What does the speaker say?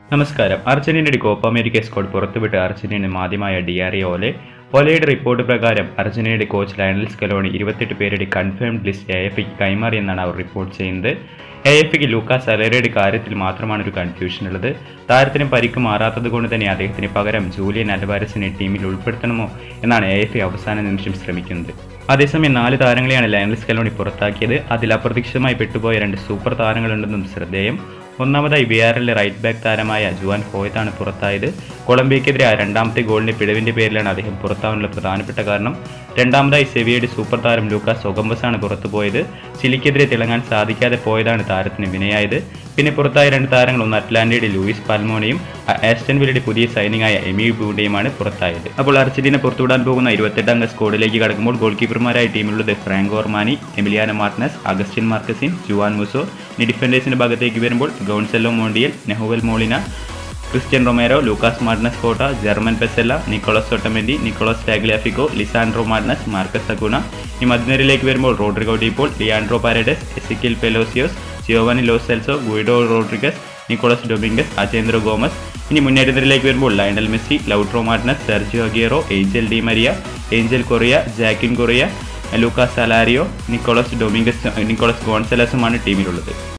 നമസ്കാരം അർജന്റീനയുടെ Copa America squad പുറത്തുവിട്ട അർജന്റീന മാധ്യമമായ ഡിയാറി ഓലെ ഒലയുടെ റിപ്പോർട്ട് പ്രകാരം അർജന്റീനയുടെ കോച്ച് ലയണൽ സ്കലോണി ഇരുപത്തെട്ട് പേരുടെ കൺഫേംഡ് ലിസ്റ്റ് എ എഫ് കൈമാറിയെന്നാണ് അവർ റിപ്പോർട്ട് ചെയ്യുന്നത് എ എഫ് ലൂക്കാസ് അലേറയുടെ കാര്യത്തിൽ മാത്രമാണ് ഒരു കൺഫ്യൂഷൻ ഉള്ളത് താരത്തിന് പരിക്ക് മാറാത്തത് കൊണ്ട് തന്നെ അദ്ദേഹത്തിന് പകരം ജൂലിയൻ അൽവാരസിനെ ടീമിൽ ഉൾപ്പെടുത്തണമോ എന്നാണ് എ എഫ് അവസാന നിമിഷം ശ്രമിക്കുന്നത് അതേസമയം നാല് താരങ്ങളെയാണ് ലയണൽ സ്കലോണി പുറത്താക്കിയത് അതിൽ അപ്രതീക്ഷിതമായി പെട്ടുപോയ രണ്ട് സൂപ്പർ താരങ്ങളുണ്ടെന്നും ശ്രദ്ധേയം ഒന്നാമതായി ബിആറിലെ റൈറ്റ് ബാക്ക് താരമായ ജുവാൻ ഫോയത്താണ് പുറത്തായത് കൊളംബിയക്കെതിരെ ആ രണ്ടാമത്തെ ഗോളിന്റെ പിഴവിന്റെ പേരിലാണ് അദ്ദേഹം പുറത്താവാനുള്ള പ്രധാനപ്പെട്ട കാരണം രണ്ടാമതായി സെവിയയുടെ സൂപ്പർ താരം ലൂക്കാസ് ഒഗംബസ് ആണ് പുറത്തുപോയത് ചിലിക്കെതിരെ തിളങ്ങാൻ സാധിക്കാതെ പോയതാണ് താരത്തിന് വിനയായത് പിന്നെ പുറത്തായ രണ്ട് താരങ്ങൾ ഒന്ന് അറ്റ്ലാന്റയുടെ ലൂയിസ് പാൽമോനെയും ആസ്റ്റൻ വില്ലയുടെ പുതിയ സൈനിങ് ആയ എമി ബൂണ്ടയുമാണ് പുറത്തായത് അപ്പോൾ അർജന്റീന പുറത്തുവിടാൻ പോകുന്ന ഇരുപത്തെട്ട് അംഗ സ്ക്വാഡിലേക്ക് കടക്കുമ്പോൾ ഗോൾ കീപ്പർമാരായ ടീമിലുള്ളത് Franco Armani Emiliano Martinez Agustin Marchesin Juan Musso ഇനി ഡിഫൻഡേഴ്സിന്റെ ഭാഗത്തേക്ക് വരുമ്പോൾ Gonzalo Montiel Nahuel Molina Cristian Romero Lucas Martinez Quarta German Pezzella Nicolas Otamendi Nicolas Tagliafico Lisandro Martinez Marcos Acuna ഈ മധ്യനിരയിലേക്ക് വരുമ്പോൾ Rodrigo De Paul Leandro Paredes Exequiel Palacios Giovani Lo Celso Guido Rodriguez Nicolas Dominguez Alejandro Gomez ഇനി മുന്നേറ്റത്തിലേക്ക് വരുമ്പോൾ Lionel Messi Lautaro Martinez Sergio Aguero Angel Di Maria Angel Correa ജാക്കിൻ Korea Lucas Alario Nicolas Dominguez Nicolas ഗോൺസലസുമാണ് ടീമിലുള്ളത്